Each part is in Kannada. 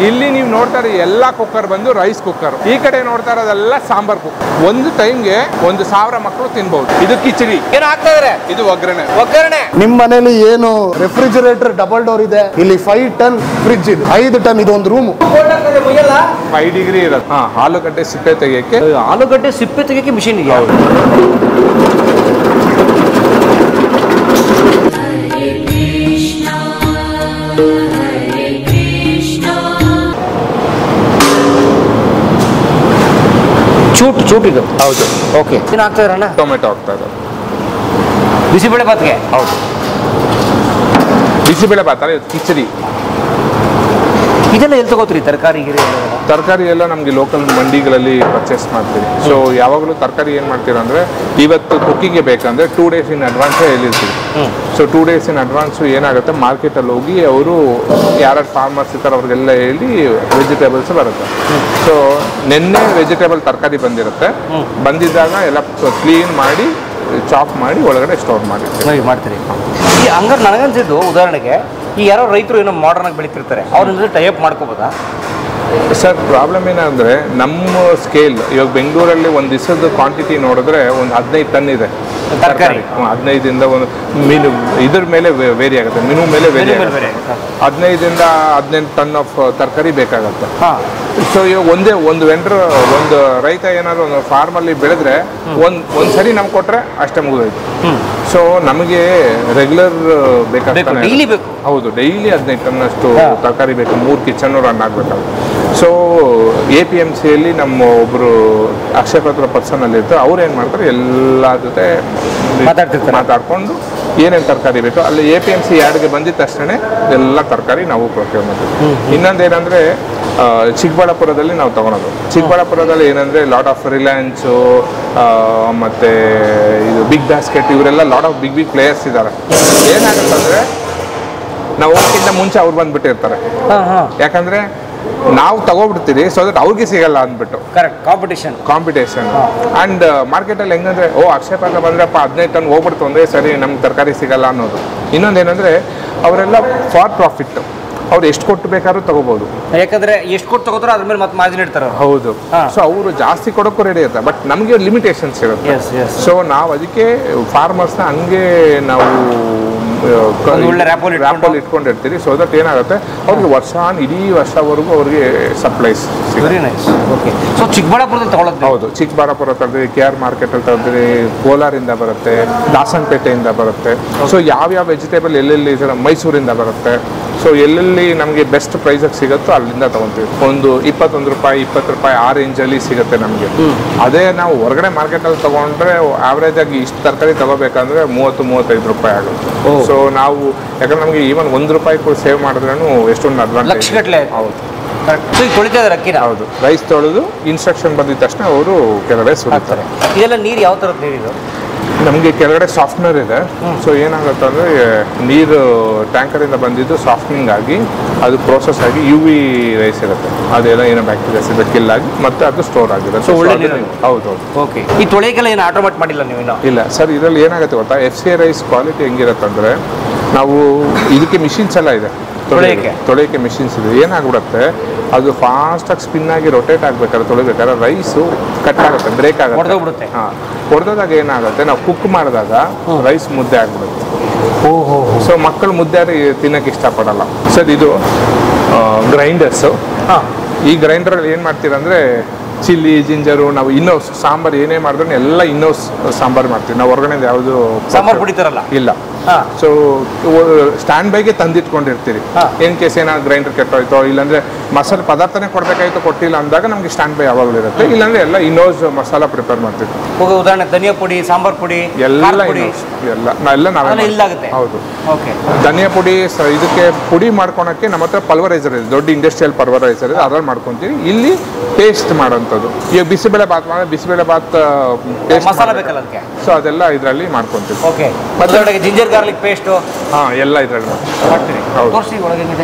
ಇಲ್ಲಿ ನೀವು ನೋಡ್ತಾ ಇರೋ ಎಲ್ಲ ಕುಕ್ಕರ್ ಬಂದು ರೈಸ್ ಕುಕ್ಕರ್ ಈ ಕಡೆ ನೋಡ್ತಾ ಇರೋದೆಲ್ಲ ಸಾಂಬಾರ್ ಕುಕ್ಕರ್ ಒಂದು ಟೈಮ್ಗೆ ಒಂದು ಸಾವಿರ ಮಕ್ಕಳು ತಿನ್ಬಹುದು ಇದು ಕಿಚಡಿ ಏನು ಹಾಕ್ತಾ ಇದಾರೆ ಇದು ಒಗ್ಗರಣೆ ಒಗ್ಗರಣೆ ನಿಮ್ ಮನೇಲಿ ಏನು ರೆಫ್ರಿಜರೇಟರ್ ಡಬಲ್ ಡೋರ್ ಇದೆ ಇಲ್ಲಿ ಫೈವ್ ಟನ್ ಫ್ರಿಡ್ಜ್ ಇದೆ ಐದು ಟನ್ ಇದು ಒಂದು ರೂಮ್ ಮುಗಿಯಲ್ಲ ಫೈವ್ ಡಿಗ್ರಿ ಇರೋದು ಹಾ ಆಲೂಗಡ್ಡೆ ಸಿಪ್ಪೆ ತೆಗಿಯಕ್ಕೆ ಆಲೂಗಡ್ಡೆ ಸಿಪ್ಪೆ ತೆಗಿಯಕ್ಕೆ ಮಿಷಿನ್ ಇದೆಯಾ ಚೂಟ್ ಚೂಟ್ ಇದು ಹೌದು ಓಕೆ ಏನು ಹಾಕ್ತಾ ಇದ್ರಣ್ಣ ಟೊಮೆಟೊ ಹಾಕ್ತಾ ಇರೋದು ಬಿಸಿಬೇಳೆ ಬಾತ್ಗೆ ಹೌದು ಬಿಸಿಬೇಳೆ ಭಾತ ಇದು ಕಿಚಡಿ ಇದೆಲ್ಲ ಎಲ್ಲಿ ತಗೋತೀರಿ ತರಕಾರಿ ಗಿರಿ ಎಲ್ಲ? ತರಕಾರಿ ಎಲ್ಲ ನಮಗೆ ಲೋಕಲ್ ಮಂಡಿಗಳಲ್ಲಿ ಪರ್ಚೇಸ್ ಮಾಡ್ತೀವಿ ಸೊ ಯಾವಾಗಲೂ ತರಕಾರಿ ಏನು ಮಾಡ್ತೀರಾ ಅಂದರೆ ಇವತ್ತು ಕುಕ್ಕಿಂಗ್ಗೆ ಬೇಕಂದ್ರೆ ಟೂ ಡೇಸ್ ಇನ್ ಅಡ್ವಾನ್ಸೇ ಹೇಳಿರ್ತೀವಿ so two days in advance ಏನಾಗುತ್ತೆ ಮಾರ್ಕೆಟಲ್ಲಿ ಹೋಗಿ ಅವರು ಯಾರ್ಯಾರು ಫಾರ್ಮರ್ಸ್ ಇರ್ತಾರೆ ಅವ್ರಿಗೆಲ್ಲ ಹೇಳಿ ವೆಜಿಟೇಬಲ್ಸ್ ಬರುತ್ತೆ ಸೊ ನಿನ್ನೆ ವೆಜಿಟೇಬಲ್ ತರಕಾರಿ ಬಂದಿರುತ್ತೆ ಬಂದಿದ್ದಾಗ ಎಲ್ಲ ಕ್ಲೀನ್ ಮಾಡಿ ಚಾಪ್ ಮಾಡಿ ಒಳಗಡೆ ಸ್ಟೋರ್ ಮಾಡಿರ್ತೀವಿ ನೀವು ಮಾಡ್ತೀರಿ ಈ ಹಂಗಾರೆ ನನಗನ್ಸಿದ್ದು ಉದಾಹರಣೆಗೆ ಈ ಯಾರೋ ರೈತರು ಏನೋ ಮಾಡರ್ನ್ ಆಗಿ ಬೆಳೀತಿರ್ತಾರೆ ಅವ್ರ ಟೈಪ್ ಮಾಡ್ಕೋಬೋದಾ ಸರ್ ಪ್ರಾಬ್ಲಮ್ ಏನಂದ್ರೆ ನಮ್ಮ ಸ್ಕೇಲ್ ಇವಾಗ ಬೆಂಗಳೂರಲ್ಲಿ ಒಂದು ದಿವಸದ ಕ್ವಾಂಟಿಟಿ ನೋಡಿದ್ರೆ ಒಂದು ಹದಿನೈದು ಟನ್ ಇದೆ ತರಕಾರಿ. ಹ್ಮ್, ಹದಿನೈದಿಂದ ಒಂದು ಮೀನು ಇದ್ರ ಮೇಲೆ ವೇರಿ ಆಗುತ್ತೆ ಮೀನು ಮೇಲೆ ವೇರಿ ಬೇರೆ ಬೇರೆ ಆಗುತ್ತೆ ಬೇರೆ ಹದಿನೈದಿಂದ ಹದಿನೆಂಟು ಟನ್ ಆಫ್ ತರಕಾರಿ ಬೇಕಾಗತ್ತೆ ಹಾಂ ಸೊ ಇವಾಗ ಒಂದೇ ಒಂದು ವೆಂಡ್ರ್ ಒಂದು ರೈತ ಏನಾದ್ರು ಒಂದು ಫಾರ್ಮಲ್ಲಿ ಬೆಳೆದ್ರೆ ಒಂದು ಒಂದು ಸರಿ ನಮ್ಗೆ ಕೊಟ್ರೆ ಅಷ್ಟೇ ಮುಗಿದೋಯ್ತು ಹ್ಞೂ ಸೊ ನಮಗೆ ರೆಗ್ಯುಲರ್ ಬೇಕಾಗ್ತಾನೆ ಡೈಲಿ ಬೇಕು ಹೌದು ಡೈಲಿ ಹದಿನೈದು ಟನ್ ಅಷ್ಟು ಹಾ. ತರಕಾರಿ ಬೇಕು ಮೂರು ಕಿಚನ್ ರನ್ ಆಗಬೇಕಾಗುತ್ತೆ ಸೊ ಎ ಪಿ ಎಮ್ ಸಿಯಲ್ಲಿ ನಮ್ಮ ಒಬ್ಬರು ಅಕ್ಷಯ ಪತ್ರ ಪರ್ಸನ್ ಅಲ್ಲಿ ಇರ್ತಾರೆ ಅವ್ರು ಏನು ಮಾಡ್ತಾರೆ ಎಲ್ಲ ಜೊತೆ ಮಾತಾಡ್ತಿರ್ತಾರೆ. ಮಾತಾಡ್ಕೊಂಡು ಏನೇನು ತರಕಾರಿ ಬೇಕು ಅಲ್ಲಿ ಎ ಪಿ ಎಮ್ ಸಿ ಯಾರ್ಡ್ಗೆ ಬಂದಿದ ತಕ್ಷಣ ಎಲ್ಲ ತರಕಾರಿ ನಾವು ಪ್ರೊಕ್ಯೂರ್ ಮಾಡ್ತೀವಿ ಇನ್ನೊಂದು ಏನಂದ್ರೆ ಆ, ಚಿಕ್ಕಬಳ್ಳಾಪುರದಲ್ಲಿ ನಾವು ತಗೊಳೋದು ಚಿಕ್ಕಬಳ್ಳಾಪುರದಲ್ಲಿ ಏನಂದ್ರೆ ಲಾಟ್ ಆಫ್ ರಿಲಯನ್ಸು ಮತ್ತೆ ಇದು ಬಿಗ್ ಬಾಸ್ಕೆಟ್ ಇವರೆಲ್ಲ lot of big big players ಇದ್ದಾರೆ ಏನಾಗುತ್ತೆ ಅಂದ್ರೆ ನಾವು ಹೋಗೋಕ್ಕಿಂತ ಮುಂಚೆ ಅವ್ರು ಬಂದ್ಬಿಟ್ಟಿರ್ತಾರೆ ಹಾಂ ಹಾಂ ಯಾಕಂದ್ರೆ ನಾವು ತಗೋಬಿಡ್ತೀರಿ ಸೊ ದಟ್ ಅವ್ರಿಗೆ ಸಿಗಲ್ಲ ಅಂದ್ಬಿಟ್ಟು ಕರೆಕ್ಟ್ ಕಾಂಪಿಟೇಷನ್ ಕಾಂಪಿಟೇಷನ್ ಅಂಡ್ ಮಾರ್ಕೆಟಲ್ಲಿ ಹೆಂಗಂದ್ರೆ ಓ ಅಕ್ಷಯ ಪಾತ್ರ ಬಂದ್ರಪ್ಪ ಹದಿನೈದು ಟನ್ ಹೋಗ್ಬಿಡ್ತು ಅಂದ್ರೆ ಸರಿ ನಮ್ಗೆ ತರಕಾರಿ ಸಿಗಲ್ಲ ಅನ್ನೋದು ಇನ್ನೊಂದು ಏನಂದ್ರೆ ಅವರೆಲ್ಲ ಫಾರ್ ಪ್ರಾಫಿಟ್ ಅವ್ರು ಎಷ್ಟು ಕೊಟ್ಟು ಬೇಕಾದ್ರೂ ತಗೋಬಹುದು ಯಾಕಂದ್ರೆ ಎಷ್ಟು ಕೊಟ್ಟು ತಗೋತಾರೋ ಅದ್ರ ಮೇಲೆ ಮತ್ತೆ ಮಾರ್ಜಿನ್ ಇಡ್ತಾರೆ ಅವ್ರು ಹೌದು ಹಾ. ಸೊ ಅವರು ಜಾಸ್ತಿ ಕೊಡೋಕ್ಕೂ ರೆಡಿ ಇರ್ತಾರೆ ಬಟ್ ನಮಗೆ ಲಿಮಿಟೇಷನ್ಸ್ ಇರುತ್ತೆ ಎಸ್ ಎಸ್ ಸೊ ನಾವು ಅದಕ್ಕೆ ಫಾರ್ಮರ್ಸ್ನ ಹಂಗೆ ನಾವು ಒಂದು ಒಳ್ಳೆ rapport ಇಟ್ಕೊಂಡು- ರ್ಯಾಪಲ್ಲಿ ಇಟ್ಕೊಂಡಿರ್ತೀವಿ ಸೊ ದಟ್ ಏನಾಗುತ್ತೆ ಅವ್ರಿಗೆ ವರ್ಷ ಇಡೀ ವರ್ಷವರೆಗೂ ಅವ್ರಿಗೆ supplies very nice okay so ಚಿಕ್ಕಬಳ್ಳಾಪುರದಲ್ಲಿ ತಗೊಳ್ಳೋದು ನೀವು? ಹೌದು ಚಿಕ್ಕಬಳ್ಳಾಪುರ ತರ್ತೀವಿ ಕೆ ಆರ್ ಮಾರ್ಕೆಟಲ್ಲಿ ತರ್ತೀವಿ ಕೋಲಾರಿಂದ ಬರುತ್ತೆ ದಾಸನಪೇಟೆಯಿಂದ ಬರುತ್ತೆ ಸೊ ಯಾವ್ಯಾವ ವೆಜಿಟೇಬಲ್ ಎಲ್ಲೆಲ್ಲಿ ಇದೆ, ಮೈಸೂರಿಂದ ಬರುತ್ತೆ ಸೊ ಎಲ್ಲೆಲ್ಲಿ ನಮಗೆ ಬೆಸ್ಟ್ ಪ್ರೈಸಿಗೆ ಸಿಗುತ್ತೋ ಅಲ್ಲಿಂದ ತಗೊಂತೀವಿ ಒಂದು ಇಪ್ಪತ್ತೊಂದು ರೂಪಾಯಿ ಇಪ್ಪತ್ತು ರೂಪಾಯಿ ಆ ರೇಂಜಲ್ಲಿ ಸಿಗುತ್ತೆ ನಮಗೆ ಅದೇ ನಾವು ಹೊರಗಡೆ ಮಾರ್ಕೆಟಲ್ಲಿ ತಗೊಂಡ್ರೆ ಆವ್ರೇಜ್ ಆಗಿ ಇಷ್ಟು ತರಕಾರಿ ತಗೋಬೇಕಂದ್ರೆ ಮೂವತ್ತು ಮೂವತ್ತೈದು ರೂಪಾಯಿ ಆಗುತ್ತೆ ಓ. ಸೊ ನಾವು ಯಾಕಂದ್ರೆ ನಮಗೆ ಈವನ್ ಒಂದು ರೂಪಾಯಿ ಕೂಡ ಸೇವ್ ಮಾಡಿದ್ರೂ ಎಷ್ಟೊಂದು ಅಡ್ವಾಂಟೇಜ್ ಲಕ್ಷಗಟ್ಲೆ ಹೌದು ಕರೆಕ್ಟ್ ಸೊ ಈಗ ತೊಳಿತಾ ಇದಾರೆ ಅಕ್ಕಿನ ಹೌದು ರೈಸ್ ತೊಳೆದು ಇನ್ಸ್ಟ್ರಕ್ಷನ್ ಬಂದಿದ ತಕ್ಷಣ ಅವರು ಕೆಳಗಡೆ ಸುರಿತಾರೆ ಹಾಕ್ತಾರೆ ಇದೆಲ್ಲ ನೀರು ಯಾವ ಥರದ ನೀರಿದು ನಮಗೆ ಕೆಳಗಡೆ ಸಾಫ್ಟ್ನರ್ ಇದೆ ಸೊ ಏನಾಗುತ್ತೆ ಅಂದರೆ ನೀರು ಟ್ಯಾಂಕರಿಂದ ಬಂದಿದ್ದು ಸಾಫ್ಟ್ನಿಂಗ್ ಆಗಿ ಅದು ಪ್ರೋಸೆಸ್ ಆಗಿ ಯು ವಿ ರೈಸ್ ಇರುತ್ತೆ ಅದೆಲ್ಲ ಏನೋ ಬ್ಯಾಕ್ಟೀರಿಯಾಸ್ ಇದೆ ಕಿಲ್ ಆಗಿ ಮತ್ತೆ ಅದು ಸ್ಟೋರ್ ಆಗಿದೆ So, ಒಳ್ಳೆ ಅದನ್ನ- ನೀರು. ಹೌದು ಹೌದು ಓಕೆ ಈ ತೊಳೆಗೆಲ್ಲ ಏನು ಆಟೋಮೇಟ್ ಮಾಡಿಲ್ಲ ನೀವು ಇನ್ನು ಇಲ್ಲ ಸರ್ ಇದರಲ್ಲಿ ಏನಾಗುತ್ತೆ ಗೊತ್ತಾ ಎಫ್ ಸಿ ರೈಸ್ ಕ್ವಾಲಿಟಿ ಹೆಂಗಿರುತ್ತೆ ಅಂದರೆ ನಾವು ಇದಕ್ಕೆ ಮಿಷಿನ್ಸ್ ಎಲ್ಲ ಇದೆ ತೊಳೆಯಕ್ಕೆ? ತೊಳೆಯೋಕ್ಕೆ ಮಿಷಿನ್ಸ್ ಇದೆ ಏನಾಗ್ಬಿಡುತ್ತೆ ಅದು ಫಾಸ್ಟಾಗಿ ಸ್ಪಿನ್ ಆಗಿ ರೊಟೇಟ್ ಆಗ್ಬೇಕಾದ್ರೆ ತೊಳಿಬೇಕಾದ್ರೆ ರೈಸು ಕಟ್ ಆಗುತ್ತೆ ಬ್ರೇಕ್ ಆಗುತ್ತೆ ಹೊಡೆದೋಗ್ಬಿಡುತ್ತೆ ಹಾಂ ಹೊಡೆದಾಗ ಏನಾಗುತ್ತೆ ನಾವು ಕುಕ್ ಮಾಡಿದಾಗ ರೈಸ್ ಮುದ್ದೆ ಆಗ್ಬಿಡುತ್ತೆ ಓಹೋ ಸೊ ಮಕ್ಕಳು ಮುದ್ದೆ ತಿನ್ನಕ್ಕೆ ಇಷ್ಟಪಡಲ್ಲ ಸರ್ ಇದು ಗ್ರೈಂಡರ್ಸು ಹಾಂ ಈ ಗ್ರೈಂಡರಲ್ಲಿ ಏನು ಮಾಡ್ತೀರಾ ಅಂದರೆ ಚಿಲ್ಲಿ ಜಿಂಜರು ನಾವು ಇನ್ನೋಸ್ ಸಾಂಬಾರು ಏನೇ ಮಾಡಿದ್ರು ಎಲ್ಲ ಇನ್ನೋಸ್ ಸಾಂಬಾರು ಮಾಡ್ತೀವಿ ನಾವು ಹೊರಗಡೆ ಯಾವುದು ಸಾಂಬಾರು ಪುಡಿತಾರಲ್ಲ ಇಲ್ಲ ಹಾಂ ಸೊ ಸ್ಟ್ಯಾಂಡ್ ಬೈಗೆ ತಂದಿಟ್ಕೊಂಡಿರ್ತೀರಿ ಹಾ. ಇನ್ ಕೇಸ್ ಏನಾದ್ರು ಗ್ರೈಂಡರ್ ಕೆಟ್ಟೋಯ್ತೋ ಇಲ್ಲಾಂದ್ರೆ ಮಸಾಲೆ ಪದಾರ್ಥನೇ ಕೊಡ್ಬೇಕಾಯ್ತು ಕೊಟ್ಟಿಲ್ಲ ಅಂದಾಗ ನಮಗೆ ಸ್ಟ್ಯಾಂಡ್ ಬೈ ಯಾವಾಗಲೂ ಇರುತ್ತೆ ಇಲ್ಲಾಂದ್ರೆ ಎಲ್ಲ ಇನ್ನೋಸ್ ಮಸಾಲ ಪ್ರಿಪೇರ್ ಮಾಡ್ತೀವಿ ಹೋಗಿ ಉದಾಹರಣೆ ಧನಿಯಾ ಪುಡಿ ಸಾಂಬಾರ್ ಪುಡಿ ಎಲ್ಲ ಖಾರದ ಪುಡಿ ಇನ್ನೋಸ್ ಎಲ್ಲ ನಾ- ಎಲ್ಲ ನಾವೇ ಅದೆಲ್ಲ ಮಾಡ್ತೀವಿ. ಇಲ್ಲಾಗುತ್ತೆ? ಹೌದು ಓಕೆ ಧನಿಯಾ ಪುಡಿ ಸ- ಇದಕ್ಕೆ ಪುಡಿ ಮಾಡ್ಕೊಳಕ್ಕೆ ನಮ್ಮ ಹತ್ರ ಪಲ್ವರೈಸರ್ ಇದೆ ದೊಡ್ಡ ಇಂಡಸ್ಟ್ರಿಯಲ್ ಪಲ್ವರೈಸರ್ ಇದೆ ಅದ್ರಲ್ಲಿ ಮಾಡ್ಕೊಂತೀವಿ ಇಲ್ಲಿ ಪೇಸ್ಟ್ ಮಾಡೋಂಥದ್ದು ಈಗ ಬಿಸಿಬೇಳೆ ಬಾತ್ ಮಾಡಿದ್ರೆ ಬಿಸಿಬೇಳೆ ಬಾತ್ ಪೇಸ್ಟ್ ಮಸಾಲ ಬೇಕಲ್ಲ ಅದಕ್ಕೆ ಸೊ ಅದೆಲ್ಲ ಇದರಲ್ಲಿ ಮಾಡ್ಕೊಂತೀವಿ ಓಕೆ ಮತ್ತೆ- ಉದಾಹರಣೆಗೆ ಜಿಂಜರ್ ಗಾರ್ಲಿಕ್ ಪೇಸ್ಟು ಹಾಂ ಎಲ್ಲ ಇದರಲ್ಲಿ ಮಾಡ್ತೀರಿ ಹೌದು. ತೋರಿಸಿ ಒಳಗೆ ಹೆಂಗಿದೆ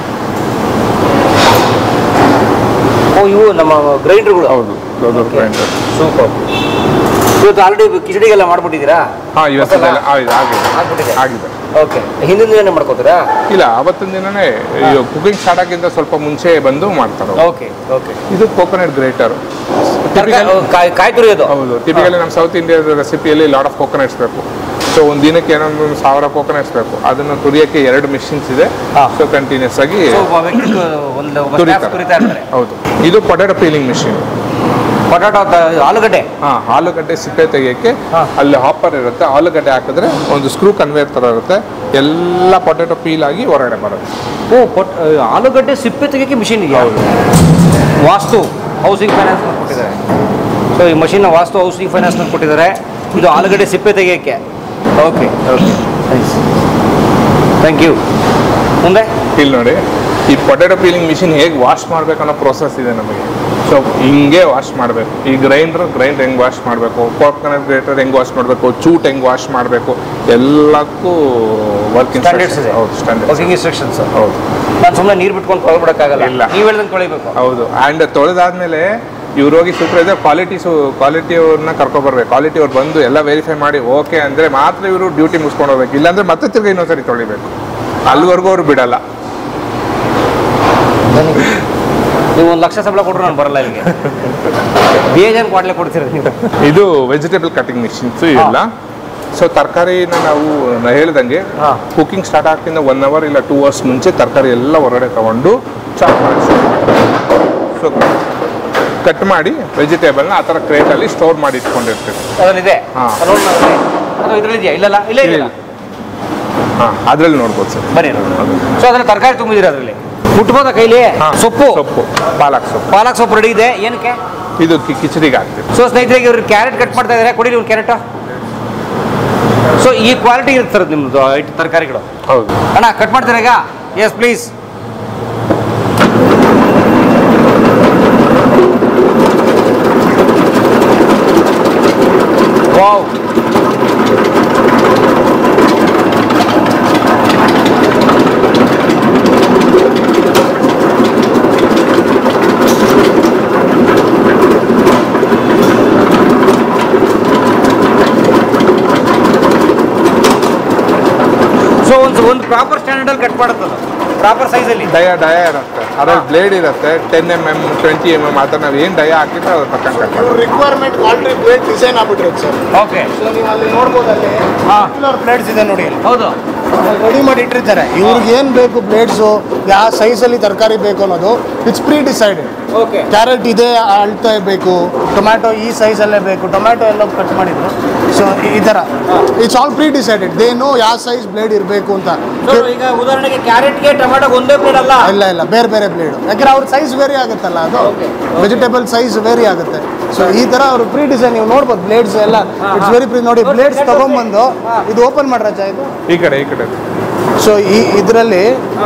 ಓ ಇವು ನಮ್ಮ ಗ್ರೈಂಡರ್ಗಳು ಹೌದು ದೊಡ್ಡ ಗ್ರೈಂಡರ್ ಸೂಪರ್ ಇವತ್ತು ಆಲ್ರೆಡಿ ಕಿಚಡಿಗೆಲ್ಲ ಮಾಡ್ಬಿಟ್ಟಿದ್ದೀರಾ ಹಾಂ ಇವತ್ತು ಮಸಾಲ? ಆಗಿದೆ ಆಗಿದೆ ಆಗ್ಬಿಟ್ಟಿದೆ ಆಗಿದೆ ಓಕೆ ಹಿಂದಿನ ದಿನ ಮಾಡ್ಕೋತೀರಾ ಇಲ್ಲ ಅವತ್ತಿನ ದಿನನೇ ಕುಕಿಂಗ್ ಸ್ಟಾರ್ಟ್ ಆಗಿಂದ ಸ್ವಲ್ಪ ಮುಂಚೆ ಬಂದು ಮಾಡ್ತಾರೆ ಅವ್ರು. ಓಕೆ ಓಕೆ ಇದು ಕೋಕೋನಟ್ ಗ್ರೇಟರ್ ಕಾಯಿ ಕಾಯಿ ತುರಿಯೋದು ಹೌದು ಟಿಪಿಕಲಿ ನಮ್ಮ ಸೌತ್ ಇಂಡಿಯಾದ ರೆಸಿಪಿಯಲ್ಲಿ ಲಾಟ್ ಆಫ್ ಕೋಕೋನಟ್ಸ್ ಬೇಕು ಸೊ ಒಂದು ದಿನಕ್ಕೆ ಏನೊಂದು ಒಂದು ಸಾವಿರ ಕೋಕೋನಟ್ಸ್ ಬೇಕು ಅದನ್ನು ತುರಿಯೋಕ್ಕೆ ಎರಡು ಮಿಷಿನ್ಸ್ ಇದೆ ಹಾ. ಸೊ ಕಂಟಿನ್ಯೂಸ್ ಆಗಿ ಸೊ ಒಬ್ಬ ವ್ಯಕ್ತಿ ಒಂದು ಒಬ್ಬ ತುರಿತಾರೆ. staff ತುರಿತಾ ಇರ್ತಾರೆ ಹೌದು ಇದು ಪೊಟ್ಯಾಟೊ ಪೀಲಿಂಗ್ ಮಿಷಿನ್ ಪೊಟಾಟೊ ಆಲೂಗಡ್ಡೆ ಹಾ ಆಲೂಗಡ್ಡೆ ಸಿಪ್ಪೆ ತೆಗಿಯೋಕ್ಕೆ ಹಾ. ಅಲ್ಲಿ ಹಾಪರ್ ಇರುತ್ತೆ ಆಲೂಗಡ್ಡೆ ಹಾಕಿದ್ರೆ ಒಂದು ಸ್ಕ್ರೂ ಕನ್ವೇರ್ ಥರ ಇರುತ್ತೆ ಎಲ್ಲ ಪೊಟ್ಯಾಟೊ ಪೀಲ್ ಆಗಿ ಹೊರಗಡೆ ಬರುತ್ತೆ ಓ ಪೊಟ್ ಆಲೂಗಡ್ಡೆ ಸಿಪ್ಪೆ ತೆಗಿಯೋಕ್ಕೆ ಮಿಷಿನ್ ಇದೆಯಾ ವಾಸ್ತು ಹೌಸಿಂಗ್ ಫೈನಾನ್ಸ್ ಕೊಟ್ಟಿದ್ದಾರೆ ಸೊ ಈ ಮಷಿನ್ನ ವಾಸ್ತು ಹೌಸಿಂಗ್ ಫೈನಾನ್ಸ್ ಕೊಟ್ಟಿದ್ದಾರೆ ಇದು ಆಲೂಗಡ್ಡೆ ಸಿಪ್ಪೆ ತೆಗಿಯೋಕ್ಕೆ ಓಕೆ ಓಕೆ ಥ್ಯಾಂಕ್ ಯು ಮುಂದೆ ಇಲ್ಲಿ ನೋಡಿ ಈ ಪೊಟ್ಯಾಟೊ ಪೀಲಿಂಗ್ ಮಿಷಿನ್ ಹೇಗೆ ವಾಶ್ ಮಾಡ್ಬೇಕು ಅನ್ನೋ ಪ್ರೋಸೆಸ್ ಇದೆ ನಮಗೆ ಸೊ ಹಿಂಗೆ ವಾಶ್ ಮಾಡಬೇಕು ಈ ಗ್ರೈಂಡರ್ ಗ್ರೈಂಡ್ ಹೆಂಗೆ ವಾಶ್ ಮಾಡಬೇಕು ಕೋಕೋನಟ್ ಗ್ರೇಟರ್ ಹೆಂಗೆ ವಾಶ್ ಮಾಡಬೇಕು ಚೂಟ್ ಹೆಂಗೆ ವಾಶ್ ಮಾಡಬೇಕು ಎಲ್ಲಕ್ಕೂ ವರ್ಕ್ ಸ್ಟ್ಯಾಂಡರ್ಡ್ಸ್ ಇದೆ ಹೌದು ಸ್ಟ್ಯಾಂಡರ್ಡ್ ವರ್ಕಿಂಗ್ ಇನ್ಸ್ಟ್ರಕ್ಷನ್ಸ್ ಹೌದು ನಾನು ಸುಮ್ಮನೆ ನೀರು ಬಿಟ್ಕೊಂಡು ತೊಳ್ಬಿಡಕ್ಕಾಗಲ್ಲ ಇಲ್ಲ. ನೀವು ಹೇಳ್ದಂಗೆ ತೊಳಿಬೇಕು ಹೌದು ಆ್ಯಂಡ್ ತೊಳೆದಾದ್ಮೇಲೆ ಇವ್ರು ಹೋಗಿ ಸೂಪರ್ವೈಸರ್ ಕ್ವಾಲಿಟಿ ಸು ಕ್ವಾಲಿಟಿ ಅವ್ರನ್ನ ಕರ್ಕೊಬರ್ಬೇಕು ಕ್ವಾಲಿಟಿ ಅವ್ರು ಬಂದು ಎಲ್ಲ ವೆರಿಫೈ ಮಾಡಿ ಓಕೆ ಅಂದರೆ ಮಾತ್ರ ಇವರು ಡ್ಯೂಟಿ ಮುಗಿಸ್ಕೊಂಡು ಹೋಗ್ಬೇಕು ಇಲ್ಲಾಂದ್ರೆ ಮತ್ತೆ ತಿರ್ಗಿ ಇನ್ನೊಂದ್ಸರಿ ತೊಳಿಬೇಕು ಅಲ್ಲಿವರೆಗೂ ಅವ್ರು ಬಿಡಲ್ಲ ನೀವು ಒಂದು ಲಕ್ಷ ಸಂಬಳ ಕೊಟ್ಟರು ನಾನು ಬರಲ್ಲ ಇಲ್ಲಿಗೆ ಬೇಜಾನ್ ಕ್ವಾಟ್ಲೆ ಕೊಡ್ತೀರ ನೀವು ಇದು ವೆಜಿಟೇಬಲ್ ಕಟಿಂಗ್ ಮಿಷಿನ್ಸ್ ಇವೆಲ್ಲ ಸೊ ತರಕಾರಿನ ನಾವು ನಾ ಹೇಳ್ದಂಗೆ ಹಾ. ಕುಕಿಂಗ್ ಸ್ಟಾರ್ಟ್ ಆಗ್ತಿಂದ ಒನ್ ಅವರ್ ಇಲ್ಲ ಟೂ ಅವರ್ಸ್ ಮುಂಚೆ ತರಕಾರಿ ಎಲ್ಲ ಹೊರಗಡೆ ತಗೊಂಡು ಚಾಪ್ ಮಾಡಿ ಸೊ ಕಟ್ ಮಾಡಿ ವೆಜಿಟೇಬಲ್ನ ಆ ಥರ ಕ್ರೇಟಲ್ಲಿ ಸ್ಟೋರ್ ಮಾಡಿ ಇಟ್ಕೊಂಡಿರ್ತೀವಿ ಅದರಲ್ಲಿದೆ ಹಾ. ಅದು ನೋಡಿ ನಾನು ಅದು ಇದರಲ್ಲಿದೆಯಾ ಇಲ್ಲಲ್ಲ ಇಲ್ಲ ಇಲ್ಲ ಹಾಂ ಅದರಲ್ಲಿ ನೋಡ್ಬೋದು ಸರ್ ಬನ್ನಿ ಸೊ ಅದ್ರಲ್ಲಿ ತರಕಾರಿ ತುಂಬಿದ್ದೀರಾ ಅದರಲ್ಲಿ ಮುಟ್ಬೋದಾ ಕೈಲಿ ಹಾ, ಸೊಪ್ಪು ಸೊಪ್ಪು ಪಾಲಕ್ ಸೊಪ್ಪು ಪಾಲಕ್ ಸೊಪ್ಪು ರೆಡಿ ಇದೆ ಏನಕ್ಕೆ ಇದು ಕಿ- ಕಿಚಡಿಗೆ ಹಾಕ್ತೀವಿ ಸೊ ಸ್ನೇಹಿತರಿಗೆ ಇವ್ರು ಕ್ಯಾರೆಟ್ ಕಟ್ ಮಾಡ್ತಾ ಇದ್ದಾರೆ ಕೊಡಿ ಒಂದು ಕ್ಯಾರೆಟ್ ಸೊ ಈ ಕ್ವಾಲಿಟಿ ಇರ್ತಾರೆ ನಿಮ್ಮದು ಐಟ್ ತರಕಾರಿಗಳು ಹೌದು ಅಣ್ಣ ಕಟ್ ಮಾಡ್ತೀರಾ ಈಗ ಎಸ್ ಪ್ಲೀಸ್ ವಾವ್ ಸೊ ಒಂದು ಒಂದು ಪ್ರಾಪರ್ ಸ್ಟ್ಯಾಂಡರ್ಡಲ್ಲಿ ಕಟ್ ಮಾಡುತ್ತದು ಪ್ರಾಪರ್ ಸೈಜಲ್ಲಿ ಡಯ ಡಯ ಇರುತ್ತೆ ಅದ್ರಲ್ಲಿ ಬ್ಲೇಡ್ ಇರುತ್ತೆ ten M M twenty M M ಆ ಥರ ನಾವು ಏನು ಡಯ ಹಾಕಿದ್ರೆ ಅದ್ರ ತಕ್ಕಂಗೆ ಕಟ್ ಮಾಡ್ತೀವಿ ರಿಕ್ವೈರ್ಮೆಂಟ್ ಕ್ವಾಲಿಟಿ ಪ್ಲೇಟ್ ಡಿಸೈನ್ ಆಗ್ಬಿಟ್ಟಿರುತ್ತೆ ಸರ್ ಓಕೆ ಸೊ ನೀವು ಅಲ್ಲಿ ನೋಡ್ಬೋದು ಅಲ್ಲಿ ಹಾ. ಪ್ಲೇಟ್ಸ್ ಇದೆ ನೋಡಿ ಇಲ್ಲಿ ಹೌದು ರೆಡಿ ಮಾಡಿ ಇಟ್ಟಿರ್ತಾರೆ ಇವ್ರಿಗೆ ಏನು ಬೇಕು ಪ್ಲೇಟ್ಸು ಯಾವ ಸೈಜಲ್ಲಿ ತರಕಾರಿ ಬೇಕು ಅನ್ನೋದು it's predecided okay carrot ಇದೇ ಅಳ್ತಾ ಬೇಕು ಟೊಮ್ಯಾಟೊ ಈ ಸೈಜಲ್ಲೇ ಬೇಕು ಟೊಮ್ಯಾಟೊ ಎಲ್ಲ ಕಟ್ ಮಾಡಿದ್ರು ಸೊ ಈ ಥರ it's all predecided they know ಯಾವ ಸೈಜ್ ಬ್ಲೇಡ್ ಇರಬೇಕು ಅಂತ ಈಗ ಉದಾಹರಣೆಗೆ ಕ್ಯಾರೆಟ್ಗೆ ಟೊಮೆಟೊ ಒಂದೇ ಪ್ಲೇಟ್ ಅಲ್ಲ ಇಲ್ಲ ಇಲ್ಲ ಬೇರೆ ಬೇರೆ ಬ್ಲೇಡ್ ಯಾಕಂದ್ರೆ ಅವ್ರ ಸೈಜ್ ವೇರಿ ಆಗುತ್ತಲ್ಲ ಅದು Okay. ವೆಜಿಟೇಬಲ್ ಸೈಜ್ ವೇರಿ ಆಗುತ್ತೆ ಸೊ ಈ ತರ ಅವರು ಪ್ರೀ ಡಿಸೈನ್ ನೀವು ನೋಡ್ಬೋದು ಬ್ಲೇಡ್ಸ್ ಎಲ್ಲ ಇಟ್ಸ್ ವೆರಿ ಪ್ರೀ ನೋಡಿ ನೋಡಿ, ಬ್ಲೇಡ್ಸ್ set ತಗೊಂಬಂದು ಹಾ. ಇದು ಓಪನ್ ಮಾಡ್ರಚ್ಚ ಇದು ಈ ಕಡೆ ಈ ಕಡೆ ಸೊ ಈ ಇದರಲ್ಲಿ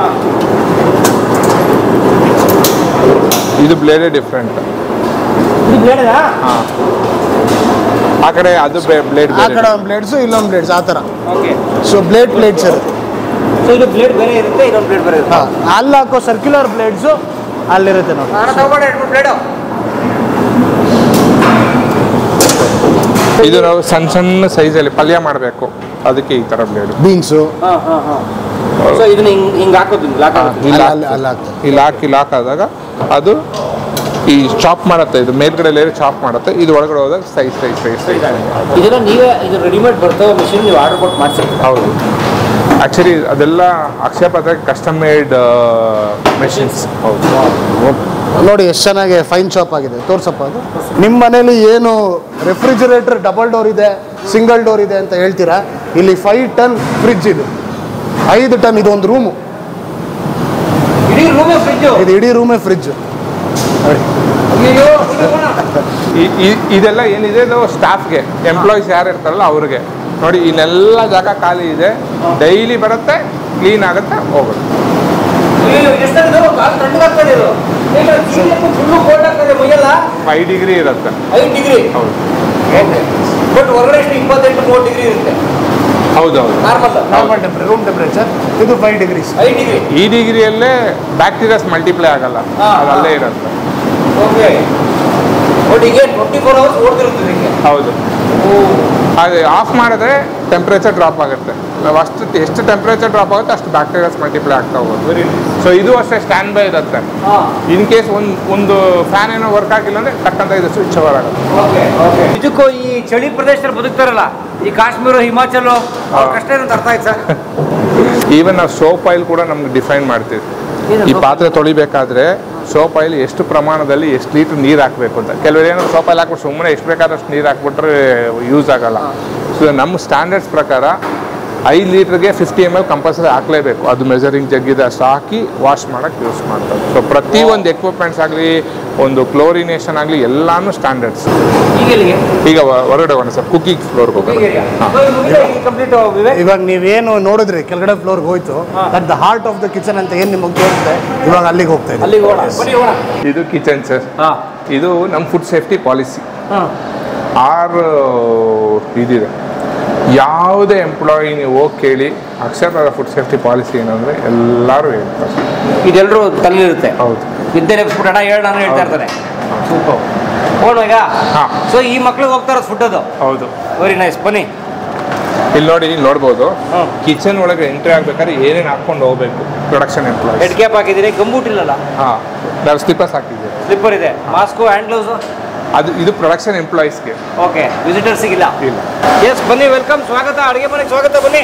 ಇದು ಬ್ಲೇಡೇ ಡಿಫ್ರೆಂಟ್ ಇದು ಬ್ಲೇಡಾ ಹಾಂ ಆ ಕಡೆ ಅದು ಬ್ಲೇಡ್ ಆ ಕಡೆ ಒಂದು ಬ್ಲೇಡ್ಸು ಇಲ್ಲೊಂದು ಬ್ಲೇಡ್ಸ್ ಆ ಥರ ಓಕೆ ಸೊ ಬ್ಲೇಡ್ ಪ್ಲೇಟ್ಸ್ ಇರುತ್ತೆ ಸೊ ಇದು ಬ್ಲೇಡ್ ಬೇರೆ ಇರುತ್ತೆ ಇದೊಂದು ಬ್ಲೇಡ್ ಬೇರೆ ಇರುತ್ತೆ ಹಾಂ ಅಲ್ಲಿ ಹಾಕೋ ಸರ್ಕ್ಯುಲರ್ ಬ್ಲೇಡ್ಸು ಅಲ್ಲಿರುತ್ತೆ ನೋಡಿ ನಾನು ತಗೊಂಡೆ ಎರಡು ಬ್ಲೇಡು ಇದು ನಾವು ಸಣ್ಣ ಸಣ್ಣ ಸೈಜಲ್ಲಿ ಪಲ್ಯ ಮಾಡಬೇಕು ಅದಕ್ಕೆ ಈ ಥರ ಬ್ಲೇಡ್ ಬೀನ್ಸು ಹಾಂ ಹಾಂ ಹಾಂ ಸೊ ಇದನ್ನ ಹಿಂಗೆ ಹಿಂಗೆ ಹಾಕೋದು ಲಾಕ್ ಆಗುತ್ತೆ ಇಲ್ಲಿ ಅಲ್ಲಿ ಅಲ್ಲಿ ಹಾಕ್ತಾರೆ ಇಲ್ಲಿ ಹಾಕಿ ಲಾಕ್ ಆದಾಗ ಅದು ಈ ಚಾಪ್ ಮಾಡುತ್ತೆ ಇದು ಮೇಲ್ಗಡೆ ಲೇಯರ್ ಚಾಪ್ ಮಾಡುತ್ತೆ ಇದು ಒಳಗಡೆ ಹೋದಾಗ ಸೈಜ್ ಸೈಜ್ ಸೈಜ್ ಸೈಜ್ ಇದನ್ನ ನೀವೇ ಇದು ರೆಡಿಮೇಡ್ ಬರ್ತವೆ ಮಿಷಿನ್ ನೀವು ಆರ್ಡರ್ ಕೊಟ್ಟು ಮಾಡಿಸಿರ್ತೀವಿ ಹೌದು ಆ್ಯಕ್ಚುಲಿ ಅದೆಲ್ಲ ಅಕ್ಷಯ ಪಾತ್ರ ಕಸ್ಟಮ್ ಮೇಡ್ ಮೆಷಿನ್ಸ್ ಹೌದು ನೋಡಿ ಎಷ್ಟು ಚೆನ್ನಾಗಿ ಫೈನ್ ಶಾಪ್ ಆಗಿದೆ ತೋರ್ಸಪ್ಪ ಅದು ನಿಮ್ಮ ಮನೇಲಿ ಏನು ರೆಫ್ರಿಜರೇಟರ್ ಡಬಲ್ ಡೋರ್ ಇದೆ ಸಿಂಗಲ್ ಡೋರ್ ಇದೆ ಅಂತ ಹೇಳ್ತೀರಾ ಇಲ್ಲಿ ಫೈವ್ ಟನ್ ಫ್ರಿಡ್ಜ್ ಇದು ಐದು ಟನ್ ಇದು ಒಂದು ರೂಮು ಇಡೀ ರೂಮೇ ಫ್ರಿಜ್ಜು ಇದು ಇಡೀ ರೂಮೇ ಫ್ರಿಡ್ಜ್ ಅಯ್ಯೋ ಈ- ಈ- ಇದೆಲ್ಲ ಏನಿದೆ ಇದು ಸ್ಟಾಫ್ಗೆ ಎಂಪ್ಲಾಯೀಸ್ ಯಾರು ಇರ್ತಾರಲ್ಲ ಅವ್ರಿಗೆ ನೋಡಿ ಇನ್ನೆಲ್ಲ ಜಾಗ ಖಾಲಿ ಇದೆ ಡೈಲಿ ಬರುತ್ತೆ ಕ್ಲೀನ್ ಆಗುತ್ತೆ ಹೋಗುತ್ತೆ ಎಷ್ಟಾಗಿದೆ ಕಾಲು ತಣ್ಣಗಾಗ್ತದೆ ಇದು ಫುಲ್ಲು ಕೋಲ್ಡ್ ಆಗ್ತದೆ ಮೈಯೆಲ್ಲ ಫೈವ್ ಡಿಗ್ರಿ ಇರುತ್ತೆ ಐದು ಡಿಗ್ರಿ ಹೌದು ಬಟ್ ಹೊರಗಡೆ ಎಷ್ಟು ಇಪ್ಪತ್ತೆಂಟು ಮೂವತ್ತು ಡಿಗ್ರಿ ಇರುತ್ತೆ ಹೌದು ಹೌದು normal normal temperature room temperature ಇದು ಫೈವ್ ಡಿಗ್ರೀಸ್ ಐದು ಡಿಗ್ರಿ ಈ ಡಿಗ್ರಿಯಲ್ಲೇ ಬ್ಯಾಕ್ಟೀರಿಯಾಸ್ ಮಲ್ಟಿಪ್ಲೈ ಆಗಲ್ಲ ಹಾ, ಅದು ಹಾ. ಅಲ್ಲೇ ಇರುತ್ತೆ ಓಕೆ ಬಟ್ ಈಗ ಟ್ವೆಂಟಿ ಫೋರ್ ಅವರ್ಸ್ ಓಡ್ತಿರುತ್ತೆ ಹಿಂಗೆ ಹೌದು ಓ ಅದು ಆಫ್ ಮಾಡಿದ್ರೆ ಟೆಂಪ್ರೇಚರ್ ಡ್ರಾಪ್ ಆಗುತ್ತೆ ನಾವು ಅಷ್ಟು ಎಷ್ಟು ಟೆಂಪ್ರೇಚರ್ ಡ್ರಾಪ್ ಆಗುತ್ತೆ ಅಷ್ಟು ಬ್ಯಾಕ್ಟೀರಿಯಾಸ್ ಮಲ್ಟಿಪ್ಲೈ ಆಗ್ತಾ ಹೋಗುತ್ತೆ ಸೊ ಇದು ಅಷ್ಟೇ ಸ್ಟ್ಯಾಂಡ್ ಬೈ ಇರುತ್ತೆ ಇನ್ ಕೇಸ್ ಒಂದು ಒಂದು ಫ್ಯಾನ್ ಏನೋ ವರ್ಕ್ ಆಗಿಲ್ಲ ಅಂದರೆ ಟಕ್ಕಂತ ಇದು ಸ್ವಿಚ್ ಓವರ್ ಆಗುತ್ತೆ ಇದಕ್ಕೂ ಈ ಚಳಿ ಪ್ರದೇಶದಲ್ಲಿ ಬದುಕ್ತಾರಲ್ಲ ಈ ಕಾಶ್ಮೀರ ಹಿಮಾಚಲ ಅವ್ರ ಕಷ್ಟ ಏನಂತ ಅರ್ಥ ಆಯ್ತು ಸರ್ ಈವನ್ ನಾವು ಸೋಪ್ ಆಯಿಲ್ ಕೂಡ ನಮ್ಗೆ ಡಿಫೈನ್ ಮಾಡ್ತೀವಿ ಈ ಪಾತ್ರೆ ತೊಳಿಬೇಕಾದ್ರೆ ಸೋಪ್ ಆಯಿಲ್ ಎಷ್ಟು ಪ್ರಮಾಣದಲ್ಲಿ ಎಷ್ಟು ಲೀಟ್ರ್ ನೀರು ಹಾಕಬೇಕು ಅಂತ ಕೆಲವರು ಏನೋ ಸೋಪ್ ಆಯಿಲ್ ಹಾಕ್ಬಿಟ್ಟು ಸುಮ್ಮನೆ ಎಷ್ಟು ಬೇಕಾದಷ್ಟು ನೀರು ಹಾಕ್ಬಿಟ್ರೆ ಯೂಸ್ ಆಗಲ್ಲ ಸೊ ನಮ್ಮ ಸ್ಟ್ಯಾಂಡರ್ಡ್ಸ್ ಪ್ರಕಾರ ಐದು ಲೀಟ್ರಿಗೆ ಫಿಫ್ಟಿ ಎಮ್ ಎಲ್ ಕಂಪಲ್ಸರಿ ಹಾಕಲೇಬೇಕು ಅದು ಮೆಜರಿಂಗ್ ಜಗ್ಗಿದೆ ಅಷ್ಟು ಹಾಕಿ ವಾಶ್ ಮಾಡೋಕ್ಕೆ ಯೂಸ್ ಮಾಡ್ತಾರೆ ಸೊ ಪ್ರತಿಯೊಂದು ಎಕ್ವಿಪ್ಮೆಂಟ್ಸ್ ಆಗಲಿ ಒಂದು ಕ್ಲೋರಿನೇಷನ್ ಆಗಲಿ ಎಲ್ಲಾನು ಸ್ಟ್ಯಾಂಡರ್ಡ್ಸ್ ಈಗ ಇಲ್ಲಿಗೆ ಈಗ ಹೊ- ಹೊರಗಡೆ ಹೋಗೋಣ ಸರ್ ಕುಕಿಂಗ್ ಫ್ಲೋರ್ಗೆ ಹೋಗೋಣ ಹಾಂ ಕಂಪ್ಲೀಟ್ ವಿವೇಕ್ ಇವಾಗ ನೀವೇನು ನೋಡಿದ್ರಿ ಕೆಳಗಡೆ ಫ್ಲೋರ್ಗೆ ಹೋಯ್ತು that the heart of the kitchen ಅಂತ ಏನು ನಿಮಗೆ ತೋರಿಸಿದೆ ಇವಾಗ ಅಲ್ಲಿಗೆ ಹೋಗ್ತಾ ಇದೆ ಅಲ್ಲಿಗೆ ಹೋಗೋಣ ಬನ್ನಿ ಹೋಗೋಣ ಇದು ಕಿಚನ್ ಸರ್ ಹಾಂ ಇದು ನಮ್ಮ ಫುಡ್ ಸೇಫ್ಟಿ ಪಾಲಿಸಿ ಹಾಂ ಆರು ಇದಿದೆ ಯಾವುದೇ ಎಂಪ್ಲಾಯಿ ನೀವು ಹೋಗಿ ಕೇಳಿ ಅಕ್ಷರ ಫುಡ್ ಸೇಫ್ಟಿ ಪಾಲಿಸಿ ಏನಂದ್ರೆ ಎಲ್ಲರೂ ಹೇಳ್ತಾರೆ ಇದೆಲ್ಲರೂ ತಲೆಲಿರುತ್ತೆ ಹೌದು ವಿದ್ಯೆ ನೆಪ್ಸ್ಬಿಟ್ಟು ಅಣ್ಣ ಹೇಳ ನಾನು ಹೇಳ್ತಾ ಇರ್ತಾರೆ ಸೂಪರ್ ಹೋಗೋಣ ಈಗ ಹಾ. ಸೊ ಈ ಮಕ್ಳಿಗೆ ಹೋಗ್ತಾ ಇರೋದು ಫುಡ್ ಅದು ಹೌದು ವೆರಿ ನೈಸ್ ಬನ್ನಿ ಇಲ್ಲಿ ನೋಡಿ ಇಲ್ಲಿ ನೋಡ್ಬೋದು ಹ್ಮ್. ಕಿಚನ್ ಒಳಗೆ ಎಂಟ್ರಿ ಆಗ್ಬೇಕಾದ್ರೆ ಏನೇನು ಹಾಕೊಂಡು ಹೋಗ್ಬೇಕು ಪ್ರೊಡಕ್ಷನ್ ಎಂಪ್ಲಾಯೀಸ್ ಹೆಡ್ ಕ್ಯಾಪ್ ಹಾಕಿದ್ದೀರಿ ಗಂಬೂಟ್ ಇಲ್ಲಲ್ಲ ಹಾಂ ನಾವು ಸ್ಲಿಪ್ಪರ್ಸ್ ಹಾಕಿದ್ದೀವಿ ಸ್ಲಿಪ್ಪರ್ ಇದೆ ಮಾಸ್ಕು ಹ್ಯಾಂಡ್ ಗ್ಲೌಸು ಅದು ಇದು ಪ್ರೊಡಕ್ಷನ್ ಎಂಪ್ಲಾಯೀಸ್ಗೆ ಓಕೆ ವಿಸಿಟರ್ಸಿಗಿಲ್ಲ ಇಲ್ಲ ಎಸ್ ಬನ್ನಿ ವೆಲ್ಕಮ್ ಸ್ವಾಗತ ಅಡುಗೆ ಮನೆಗೆ ಸ್ವಾಗತ ಬನ್ನಿ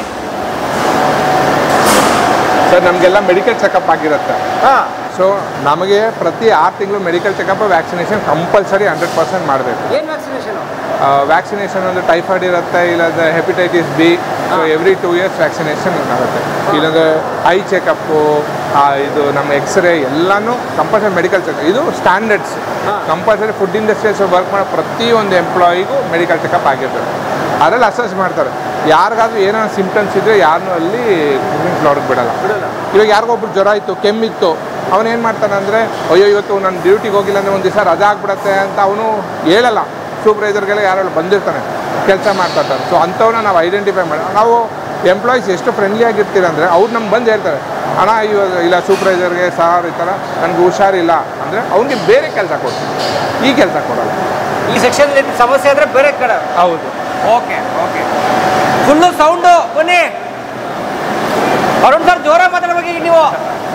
ಸರ್ ನಮಗೆಲ್ಲ ಮೆಡಿಕಲ್ ಚೆಕಪ್ ಆಗಿರುತ್ತೆ ಹಾಂ ಸೊ ನಮಗೆ ಪ್ರತಿ ಆರು ತಿಂಗಳು medical checkup vaccination compulsory hundred percent ಮಾಡಬೇಕು ಏನು ವ್ಯಾಕ್ಸಿನೇಷನು ವ್ಯಾಕ್ಸಿನೇಷನ್ ಒಂದು ಟೈಫಾಯ್ಡ್ ಇರುತ್ತೆ ಇಲ್ಲಾಂದ್ರೆ hepatitis B so every two years vaccination ಆಗುತ್ತೆ ಇಲ್ಲಾಂದ್ರೆ ಐ ಚೆಕಪ್ಪು ಇದು ನಮ್ಮ ಎಕ್ಸ್ರೇ ಎಲ್ಲನೂ ಕಂಪಲ್ಸರಿ ಮೆಡಿಕಲ್ ಚೆಕಪ್ ಇದು standards compulsory food industries work ಮಾಡೋ ಪ್ರತಿಯೊಂದು ಎಂಪ್ಲಾಯಿಗೂ ಮೆಡಿಕಲ್ ಚೆಕಪ್ ಆಗಿರ್ತದೆ ಅದರಲ್ಲಿ ಅಸೆಸ್ ಮಾಡ್ತಾರೆ ಯಾರಿಗಾದ್ರೂ ಏನೋ ಸಿಂಪ್ಟಮ್ಸ್ ಇದ್ದರೆ ಯಾರನ್ನೂ ಅಲ್ಲಿ ಕುಕಿಂಗ್ ಫ್ಲೋರ್ಗೆ ಬಿಡಲ್ಲ ಇವಾಗ ಯಾರಿಗೊಬ್ರು ಜ್ವರ ಇತ್ತು ಕೆಮ್ಮಿತ್ತು ಅವನೇನು ಮಾಡ್ತಾನೆ ಅಂದರೆ ಅಯ್ಯೋ ಇವತ್ತು ನಾನು ಡ್ಯೂಟಿಗೆ ಹೋಗಿಲ್ಲ ಅಂದರೆ ಒಂದು ದಿವಸ ರಜಾ ಆಗ್ಬಿಡತ್ತೆ ಅಂತ ಅವನು ಹೇಳಲ್ಲ ಸೂಪರ್ವೈಸರ್ಗೆಲ್ಲ ಯಾರು ಬಂದಿರ್ತಾನೆ ಕೆಲಸ ಮಾಡ್ತಾ ಇರ್ತಾರೆ ಸೊ ಅಂಥವನ್ನ ನಾವು ಐಡೆಂಟಿಫೈ ಮಾಡಿ ನಾವು ಎಂಪ್ಲಾಯೀಸ್ ಎಷ್ಟು ಫ್ರೆಂಡ್ಲಿ ಆಗಿರ್ತೀರ ಅಂದರೆ ಅವ್ರು ನಮ್ಗೆ ಬಂದು ಹೇಳ್ತಾರೆ ಅಣ್ಣ ಇವಾಗ ಇಲ್ಲ ಸೂಪರ್ವೈಸರ್ಗೆ ಸಾರ್ ಈ ಥರ ನನಗೆ ಹುಷಾರಿಲ್ಲ ಅಂದರೆ ಅವ್ನಿಗೆ ಬೇರೆ ಕೆಲಸ ಕೊಡ್ತೀನಿ ಈ ಕೆಲಸ ಕೊಡಲ್ಲ ಈ ಸೆಕ್ಷನ್ ಸಮಸ್ಯೆ ಆದರೆ ಬೇರೆ ಕಡೆ ಹೌದು ಓಕೆ ಓಕೆ ಫುಲ್ಲು ಸೌಂಡು ಬನ್ನಿ ಅರುಣ್ ಸರ್ ಜೋರ ಮಾತಾಡ್ಬೇಕು ಈಗ ನೀವು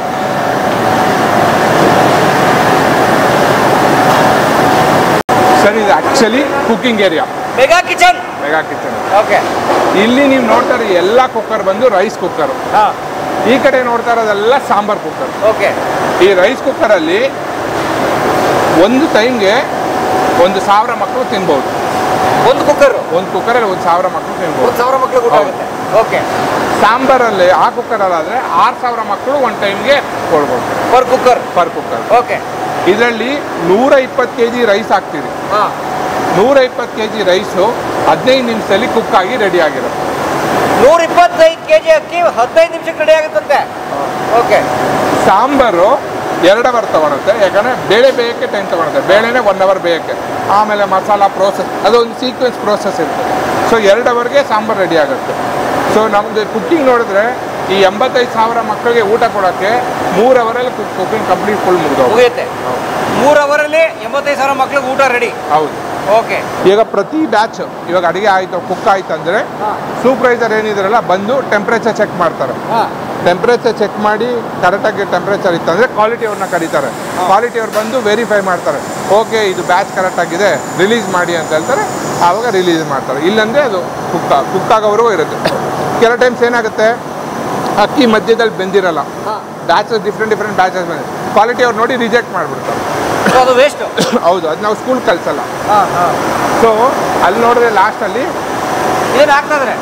ಸರ್ ಇದು actually cooking area mega kitchen mega kitchen okay ಇಲ್ಲಿ ನೀವು ನೋಡ್ತಾರೆ ಎಲ್ಲ ಕುಕ್ಕರ್ ಬಂದು ರೈಸ್ ಕುಕ್ಕರು ಹಾಂ ಈ ಕಡೆ ನೋಡ್ತಾ ಇರೋದೆಲ್ಲ ಸಾಂಬಾರ್ ಕುಕ್ಕರ್ ಓಕೆ ಈ ರೈಸ್ ಕುಕ್ಕರಲ್ಲಿ ಒಂದು ಟೈಮ್ಗೆ ಒಂದು ಸಾವಿರ ಮಕ್ಕಳು ತಿನ್ಬೋದು ಒಂದು ಕುಕ್ಕರು ಒಂದು ಕುಕ್ಕರಲ್ಲಿ ಒಂದು ಸಾವಿರ ಮಕ್ಕಳು ತಿನ್ಬೋದು ಒಂದು ಸಾವಿರ ಮಕ್ಳಿಗೆ ಊಟ ಹೌದು. ಆಗುತ್ತೆ ಓಕೆ ಸಾಂಬಾರಲ್ಲಿ ಆ ಕುಕ್ಕರಲ್ಲಾದರೆ ಆರು ಸಾವಿರ ಮಕ್ಕಳು ಒಂದು ಟೈಮ್ಗೆ ಕೊಡ್ಬೋದು per cooker per cooker okay ಇದರಲ್ಲಿ ನೂರ ಇಪ್ಪತ್ತು ಕೆ ಜಿ ರೈಸ್ ಹಾಕ್ತೀರಿ ಹಾಂ ನೂರ ಇಪ್ಪತ್ತು ಕೆ ಜಿ ರೈಸು ಹದಿನೈದು ನಿಮಿಷದಲ್ಲಿ ಕುಕ್ ಆಗಿ ರೆಡಿ ಆಗಿರುತ್ತೆ ನೂರ ಇಪ್ಪತ್ತೈದು ಕೆ ಜಿ ಅಕ್ಕಿ ಹದಿನೈದು ನಿಮಿಷಕ್ಕೆ ರೆಡಿ ಆಗುತ್ತಂತೆ ಓಕೆ ಸಾಂಬಾರು ಎರಡು ಅವರ್ ತೊಗೊಳುತ್ತೆ ಯಾಕಂದರೆ ಬೇಳೆ ಬೇಯಕ್ಕೆ ಟೈಮ್ ತೊಗೊಳುತ್ತೆ ಬೇಳೆನೇ ಒನ್ ಅವರ್ ಬೇಯಕ್ಕೆ ಆಮೇಲೆ ಮಸಾಲ ಪ್ರೋಸೆಸ್ ಅದೊಂದು ಸೀಕ್ವೆನ್ಸ್ ಪ್ರೋಸೆಸ್ ಇರುತ್ತೆ ಸೊ ಎರಡು ಅವರ್ಗೆ ಸಾಂಬಾರು ರೆಡಿ ಆಗುತ್ತೆ ಸೊ ನಮ್ಮದು ಕುಕ್ಕಿಂಗ್ ನೋಡಿದ್ರೆ ಈ ಎಂಬತ್ತೈದು ಸಾವಿರ ಮಕ್ಕಳಿಗೆ ಊಟ ಕೊಡೋಕ್ಕೆ ಮೂರು ಅವರಲ್ಲಿ ಕುಕ್ಕಿಂಗ್ ಕಂಪ್ಲೀಟ್ ಫುಲ್ ಮುಗಿದೋಗುತ್ತೆ ಮುಗಿಯುತ್ತೆ ಮೂರು ಅವರಲ್ಲಿ ಎಂಬತ್ತೈದು ಸಾವಿರ ಮಕ್ಳಿಗೆ ಊಟ ರೆಡಿ ಹೌದು ಓಕೆ ಈಗ ಪ್ರತಿ ಬ್ಯಾಚ್ ಇವಾಗ ಅಡುಗೆ ಆಯಿತು ಕುಕ್ ಆಯ್ತು ಅಂದರೆ ಸೂಪರ್ವೈಸರ್ ಏನಿದ್ರಲ್ಲ ಬಂದು ಟೆಂಪ್ರೇಚರ್ ಚೆಕ್ ಮಾಡ್ತಾರೆ ಹಾಂ ಟೆಂಪ್ರೇಚರ್ ಚೆಕ್ ಮಾಡಿ ಕರೆಕ್ಟಾಗಿ ಟೆಂಪ್ರೇಚರ್ ಇತ್ತು ಅಂದರೆ ಕ್ವಾಲಿಟಿ ಅವ್ರನ್ನ ಕರೀತಾರೆ ಕ್ವಾಲಿಟಿ ಅವ್ರು ಬಂದು ವೆರಿಫೈ ಮಾಡ್ತಾರೆ ಓಕೆ ಇದು ಬ್ಯಾಚ್ ಕರೆಕ್ಟ್ ಆಗಿದೆ ರಿಲೀಸ್ ಮಾಡಿ ಅಂತ ಹೇಳ್ತಾರೆ ಆವಾಗ ರಿಲೀಸ್ ಮಾಡ್ತಾರೆ ಇಲ್ಲಾಂದರೆ ಅದು ಕುಕ್ ಕುಕ್ ಆಗೋವರೆಗೂ ಇರುತ್ತೆ ಕೆಲವು ಟೈಮ್ಸ್ ಏನಾಗುತ್ತೆ ಅಕ್ಕಿ ಮಧ್ಯದಲ್ಲಿ ಬೆಂದಿರಲ್ಲ ಬ್ಯಾಚಸ್ ಡಿಫ್ರೆಂಟ್ ಡಿಫ್ರೆಂಟ್ ಬ್ಯಾಚಸ್ ಬಂದಿದೆ ಕ್ವಾಲಿಟಿ ಅವ್ರು ನೋಡಿ ರಿಜೆಕ್ಟ್ ಮಾಡಿಬಿಡ್ತಾರೆ ಅದು ವೇಸ್ಟು ಹೌದು ಅದು ನಾವು ಸ್ಕೂಲ್ ಕಲಿಸಲ್ಲ ಹಾಂ ಹಾಂ ಸೊ ಅಲ್ಲಿ ನೋಡಿದ್ರೆ ಲಾಸ್ಟಲ್ಲಿ ಏನು ಆಗ್ತದ್ರೆ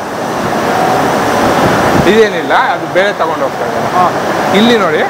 ಇದೇನಿಲ್ಲ ಅದು ಬೇರೆ ತಗೊಂಡು ಹೋಗ್ತಾ ಇದ್ದಾರೆ ಇಲ್ಲಿ ನೋಡಿ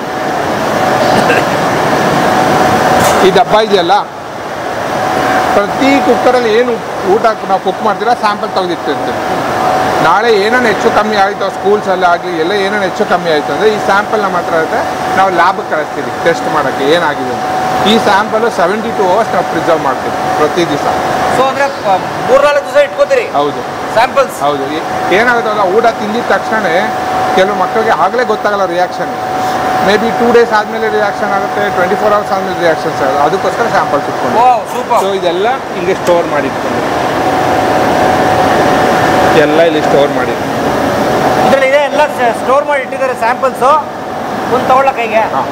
ಈ ಡಬ್ಬ ಇದೆಯಲ್ಲ ಪ್ರತಿ ಕುಕ್ಕರಲ್ಲಿ ಏನು ಊಟ ನಾವು ಕುಕ್ ಮಾಡ್ತೀರಾ ಸ್ಯಾಂಪಲ್ ತೆಗೆದಿಟ್ಟಿರ್ತೀವಿ ನಾಳೆ ಏನೇನು ಹೆಚ್ಚು ಕಮ್ಮಿ ಆಯಿತು ಸ್ಕೂಲ್ಸಲ್ಲಿ ಆಗಲಿ ಎಲ್ಲ ಏನೇನು ಹೆಚ್ಚು ಕಮ್ಮಿ ಆಯಿತು ಅಂದರೆ ಈ ಸ್ಯಾಂಪಲ್ ನಮ್ಮ ಹತ್ರ ಇರುತ್ತೆ ನಾವು ಲ್ಯಾಬ್ಗೆ ಕಳಿಸ್ತೀವಿ ಟೆಸ್ಟ್ ಮಾಡೋಕ್ಕೆ ಏನಾಗಿದೆ ಅಂತ ಈ ಸ್ಯಾಂಪಲು ಸೆವೆಂಟಿ ಟು ಅವರ್ಸ್ ನಾವು ಪ್ರಿಸರ್ವ್ ಮಾಡ್ತೀವಿ ಪ್ರತಿ ದಿವಸ ಸೊ ಅಂದರೆ ಮೂರ್ನಾಲ್ಕು ದಿವಸ ಇಟ್ಕೋತೀರಿ ಹೌದು ಸ್ಯಾಂಪಲ್ಸ್ ಹೌದು ಏ- ಏನಾಗುತ್ತೆ ಅಂದ್ರೆ ಊಟ ತಿಂದಿದ ತಕ್ಷಣ ಕೆಲವು ಮಕ್ಕಳಿಗೆ ಆಗಲೇ ಗೊತ್ತಾಗಲ್ಲ reaction maybe two days ಆದಮೇಲೆ ರಿಯಾಕ್ಷನ್ ಆಗುತ್ತೆ ಟ್ವೆಂಟಿ ಫೋರ್ ಅವರ್ಸ್ ಆದಮೇಲೆ ರಿಯಾಕ್ಷನ್ಸ್ ಆಗುತ್ತೆ ಅದಕ್ಕೋಸ್ಕರ ಸ್ಯಾಂಪಲ್ಸ್ ಇಟ್ಕೊಂಡು ಓ ಸೂಪರ್ ಸೊ ಇದೆಲ್ಲ ಹಿಂಗೆ ಸ್ಟೋರ್ ಮಾಡಿಟ್ಕೊಂಡು ಎಲ್ಲ ಇಲ್ಲಿ ಸ್ಟೋರ್ ಮಾಡಿ ಇದರಲ್ಲಿ ಇದೆ ಎಲ್ಲ ಸ್ಟೋರ್ ಮಾಡಿ ಇಟ್ಟಿದ್ದಾರೆ ಸ್ಯಾಂಪಲ್ಸು ಒಂದು ತಗೊಳ್ಳ ಕೈಗೆ ಹಾಂ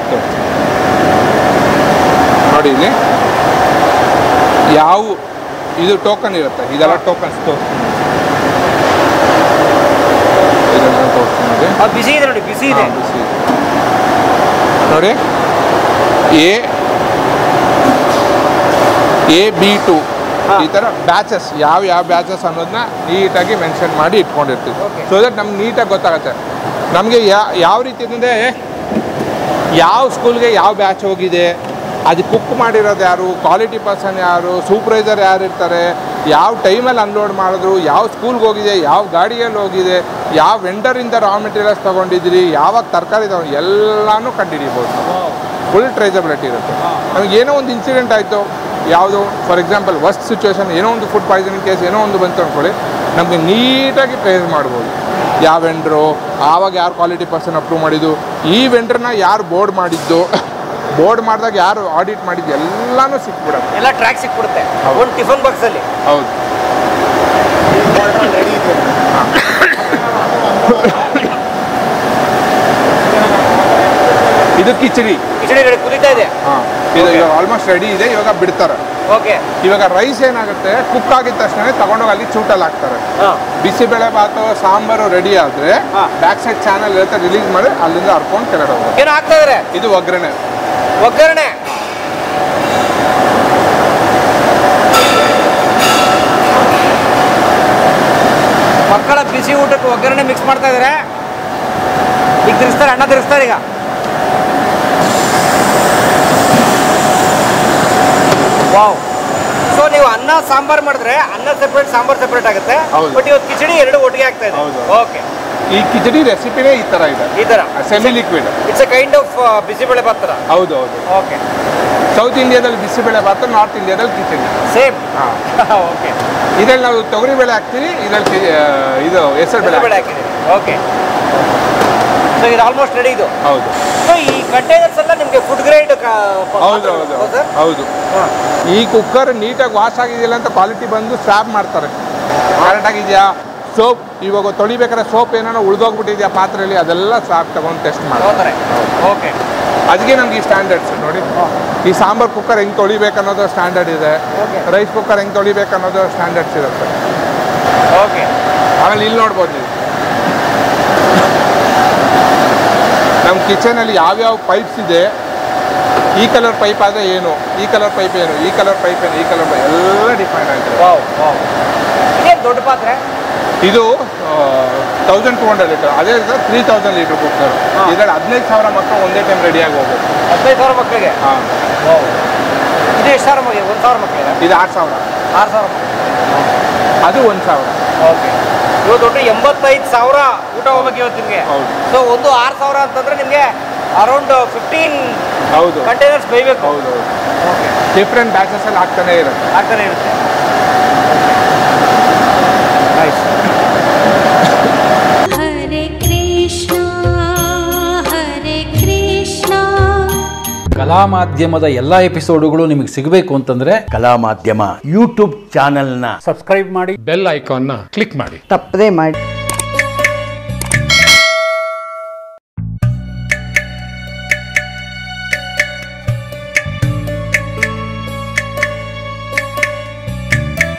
ನೋಡಿ ಇಲ್ಲಿ ಯಾವ ಇದು ಟೋಕನ್ ಇರುತ್ತೆ ಇದೆಲ್ಲ ಟೋಕನ್ಸ್ ಇದೆಲ್ಲ ತೋರಿಸ್ತೀನಿ ಅದು ಬಿಸಿ ಇದೆ ನೋಡಿ ಬಿಸಿ ಇದೆ ಹಾ, ಬಿಸಿ ಇದೆ. ನೋಡಿ ಎ ಎ ಬಿ ಟು ಹಾ. ಈ ಥರ ಬ್ಯಾಚಸ್ ಯಾವ ಯಾವ ಬ್ಯಾಚಸ್ ಅನ್ನೋದನ್ನ ನೀಟಾಗಿ ಮೆನ್ಷನ್ ಮಾಡಿ ಇಟ್ಕೊಂಡಿರ್ತೀವಿ Okay. ಸೊ ದಟ್ ನಮ್ಗೆ ನೀಟಾಗಿ ಗೊತ್ತಾಗುತ್ತೆ ನಮಗೆ ಯಾವ ರೀತಿ ಅಂದರೆ ಯಾವ ಸ್ಕೂಲ್ಗೆ ಯಾವ ಬ್ಯಾಚ್ ಹೋಗಿದೆ ಅದು ಕುಕ್ ಮಾಡಿರೋದು ಯಾರು ಕ್ವಾಲಿಟಿ ಪರ್ಸನ್ ಯಾರು ಸೂಪರ್ವೈಸರ್ ಯಾರು ಇರ್ತಾರೆ ಯಾವ ಟೈಮಲ್ಲಿ ಅನ್ಲೋಡ್ ಮಾಡಿದ್ರು ಯಾವ ಸ್ಕೂಲ್ಗೆ ಹೋಗಿದೆ ಯಾವ ಗಾಡಿಯಲ್ಲಿ ಹೋಗಿದೆ ಯಾವ ವೆಂಡರಿಂದ ರಾ ಮೆಟೀರಿಯಲ್ಸ್ ತೊಗೊಂಡಿದ್ರಿ ಯಾವಾಗ ತರಕಾರಿ ತಗೊಂಡು ಎಲ್ಲನೂ ಕಂಡುಹಿಡಿಬೋದು ಫುಲ್ ಟ್ರೇಸಬಿಲಿಟಿ ಇರುತ್ತೆ ನಮಗೆ ಏನೋ ಒಂದು ಇನ್ಸಿಡೆಂಟ್ ಆಯಿತು ಯಾವುದು ಫಾರ್ ಎಕ್ಸಾಂಪಲ್ ವರ್ಸ್ಟ್ ಸಿಚುವೇಶನ್ ಏನೋ ಒಂದು ಫುಡ್ ಪಾಯ್ಸನಿಂಗ್ ಕೇಸ್ ಏನೋ ಒಂದು ಬಂತು ಅಂದ್ಕೊಳ್ಳಿ ನಮಗೆ ನೀಟಾಗಿ ಟ್ರೇಸ್ ಮಾಡ್ಬೋದು ಯಾವ ವೆಂಡ್ರು ಆವಾಗ ಯಾರು ಕ್ವಾಲಿಟಿ ಪರ್ಸನ್ ಅಪ್ರೂವ್ ಮಾಡಿದ್ದು ಈ ವೆಂಡ್ರನ್ನ ಯಾರು ಬೋರ್ಡ್ ಮಾಡಿದ್ದು ಬೋರ್ಡ್ ಮಾಡಿದಾಗ ಯಾರು ಆಡಿಟ್ ಮಾಡಿದ್ದು ಎಲ್ಲನೂ ಸಿಕ್ಬಿಡುತ್ತೆ ಎಲ್ಲ ಟ್ರ್ಯಾಕ್ ಸಿಕ್ಬಿಡುತ್ತೆ ಹೌದು. ಒಂದು ಟಿಫನ್ ಬಾಕ್ಸಲ್ಲಿ ಹೌದು ರೆಡಿ ಇದೆ ಇದು ಕಿಚಡಿ ಕಿಚಡಿ ರೆಡಿ ಕುದೀತಾ ಇದೆ ಹಾಂ ಇದು ಇವಾಗ ಆಲ್ಮೋಸ್ಟ್ ರೆಡಿ ಇದೆ ಇವಾಗ ಬಿಡ್ತಾರೆ ಓಕೆ ಇವಾಗ ರೈಸ್ ಏನಾಗುತ್ತೆ ಕುಕ್ ಆಗಿದ ತಕ್ಷಣ ತಗೊಂಡೋಗಿ ಅಲ್ಲಿ ಚೂಟಲ್ಲಿ ಹಾಕ್ತಾರೆ ಹಾಂ ಬಿಸಿಬೇಳೆ ಭಾತು ಸಾಂಬಾರು ರೆಡಿ ಆದರೆ ಹಾ. ಬ್ಯಾಕ್ ಸೈಡ್ ಚಾನಲ್ ಇರುತ್ತೆ ರಿಲೀಸ್ ಮಾಡಿ ಅಲ್ಲಿಂದ ಹರ್ಕೊಂಡು ಕೆಳಗಡೆ ಹೋಗುತ್ತೆ ಏನು ಹಾಕ್ತಾ ಇದಾರೆ ಇದು ಒಗ್ಗರಣೆ ಒಗ್ಗರಣೆ ಮಕ್ಕಳ ಬಿಸಿ ಊಟಕ್ಕೆ ಒಗ್ಗರಣೆ ಮಿಕ್ಸ್ ಮಾಡ್ತಾ ಇದಾರೆ ಈಗ ತಿರ್ಸ್ತಾರೆ ಅಣ್ಣ ತಿರ್ಸ್ತಾರೆ ಈಗ ವಾವ್ ಸೊ ನೀವು ಅನ್ನ ಸಾಂಬಾರ್ ಮಾಡಿದ್ರೆ ಅನ್ನ ಸೆಪರೇಟ್ ಸಾಂಬಾರ್ ಸೆಪರೇಟ್ ಆಗುತ್ತೆ ಹೌದು. ಬಟ್ ಇವತ್ತು ಕಿಚಡಿ ಎರಡು ಒಟ್ಟಿಗೆ ಆಗ್ತಾ ಇದೆ ಹೌದು. ಓಕೆ ಈ ಕಿಚಡಿ ರೆಸಿಪಿನೇ ಈ ಥರ ಇದೆ ಈ ಥರ semi liquid it's a kind of bisibele bath ಥರ ಹೌದು ಹೌದು ಓಕೆ ಸೌತ್ ಇಂಡಿಯಾದಲ್ಲಿ ಬಿಸಿಬೇಳೆ ಭಾತು ನಾರ್ತ್ ಇಂಡಿಯಾದಲ್ಲಿ ಕಿಚಡಿ ಸೇಮ್ ಹಾಂ ಓಕೆ ಇದ್ರಲ್ಲಿ ನಾವು ತೊಗರಿ ಬೇಳೆ ಹಾಕ್ತೀವಿ ಇದ್ರಲ್ಲಿ ಕಿ- ಆ, ಇದು ಹೆಸರು ಬೇಳೆ ಬೇಳೆ ಹಾಕಿದ್ದೀವಿ ಓಕೆ ಸೊ ಇದು ಆಲ್ಮೋಸ್ಟ್ ರೆಡಿ ಇದು ಹೌದು ಸೊ ಈ ಕಂಟೈನರ್ಸ್ ಎಲ್ಲ ನಿಮಗೆ ಫುಡ್ ಗ್ರೇಡ್ ಹೌದು ಹೌದು ಸರ್ ಹೌದು ಈ ಕುಕ್ಕರ್ ನೀಟಾಗಿ ವಾಶ್ ಆಗಿದೆಯಲ್ಲ ಅಂತ ಕ್ವಾಲಿಟಿ ಬಂದು ಸ್ವಾಬ್ ಮಾಡ್ತಾರೆ ಕರೆಕ್ಟ್ ಆಗಿದೆಯಾ ಸೋಪ್ ಇವಾಗ ತೊಳಿಬೇಕಾದ್ರೆ ಸೋಪ್ ಏನಾರ ಉಳ್ದೋಗ್ಬಿಟ್ಟಿದ್ಯಾ ಪಾತ್ರೆಯಲ್ಲಿ ಅದೆಲ್ಲ ಸ್ವಾಬ್ ತಗೊಂಡು ಟೆಸ್ಟ್ ಮಾಡಿ ತಗೋತಾರೆ ಓಕೆ ಅದಕ್ಕೆ ನಮ್ಗೆ ಈ ಸ್ಟ್ಯಾಂಡರ್ಡ್ಸ್ ನೋಡಿ ಈ ಸಾಂಬಾರ್ ಕುಕ್ಕರ್ ಹೆಂಗೆ ತೊಳಿಬೇಕು ಅನ್ನೋದು ಸ್ಟ್ಯಾಂಡರ್ಡ್ ಇದೆ Okay. ರೈಸ್ ಕುಕ್ಕರ್ ಹೆಂಗೆ ತೊಳಿಬೇಕು ಅನ್ನೋದು ಸ್ಟ್ಯಾಂಡರ್ಡ್ಸ್ ಇರುತ್ತೆ ಓಕೆ ಆಮೇಲೆ ಇಲ್ಲಿ ನೋಡ್ಬೋದು ನೀವು ನಮ್ಮ ಕಿಚನಲ್ಲಿ ಯಾವ್ಯಾವ ಪೈಪ್ಸ್ ಇದೆ ಈ ಕಲರ್ ಪೈಪ್ ಆದರೆ ಏನು ಈ ಕಲರ್ ಪೈಪ್ ಏನು ಈ ಕಲರ್ ಪೈಪ್ ಏನು ಈ ಕಲರ್ ಪೈಪ್ ಎಲ್ಲ ಡಿಫೈನ್ ಆಗಿದೆ ವಾವ್ ವಾವ್ ಇದೇನು ದೊಡ್ಡ ಪಾತ್ರೆ ಇದು ತೌಸಂಡ್ ಟು ಹಂಡ್ರೆಡ್ ಲೀಟರ್ ಅದೇ ತ್ರೀ ತೌಸಂಡ್ ಲೀಟರ್ ಕುಕ್ಕರ್ ಹಾ. ಇದರಲ್ಲಿ ಹದಿನೈದು ಸಾವಿರ ಮಕ್ಕಳು ಒಂದೇ ಟೈಮ್ ರೆಡಿಯಾಗಿ ಹೋಗೋದು ಹದಿನೈದು ಸಾವಿರ ಮಕ್ಕಳಿಗೆ ಹಾಂ ವಾವ್ ಇದು ಎಷ್ಟು ಸಾವಿರ ಮಕ್ಕಳಿಗೆ ಒಂದು ಸಾವಿರ ಮಕ್ಕಳಿಗೆ ಇದು ಆರು ಸಾವಿರ ಆರು ಸಾವಿರ ಮಕ್ಕಳಿಗೆ ಅದು ಒಂದು ಸಾವಿರ ಓಕೆ ಇವತ್ತು ಒಟ್ಟು ಎಂಬತ್ತೈದು ಸಾವಿರ ಊಟ ಹೋಗ್ಬೇಕು ಇವತ್ತು ನಿಮಗೆ ಹೌದು ಸೊ ಒಂದು ಆರು ಸಾವಿರ ಅಂತಂದ್ರೆ ನಿಮಗೆ ಅರೌಂಡ್ ಫಿಫ್ಟೀನ್ ಹೌದು ಕಂಟೈನರ್ಸ್ ಬೇಯಬೇಕು ಹೌದು ಹೌದು ಓಕೆ ಡಿಫ್ರೆಂಟ್ ಬ್ಯಾಚಸಲ್ಲಿ ಆಗ್ತಾನೆ ಇರುತ್ತೆ ಆಗ್ತಾನೆ ಇರುತ್ತೆ ನೈಸ್ हरे कृष्णा हरे कृष्णा ಕಲಾ ಮಾಧ್ಯಮದ ಎಲ್ಲ ಎಪಿಸೋಡುಗಳು ನಿಮಗೆ ಸಿಗಬೇಕು ಅಂತಂದ್ರೆ ಕಲಾ ಮಾಧ್ಯಮ ಯೂಟ್ಯೂಬ್ ಚಾನೆಲ್ನ ಬೆಲ್ ಐಕಾನ್ನ ಕ್ಲಿಕ್ ಮಾಡಿ ತಪ್ಪದೇ ಮಾಡಿ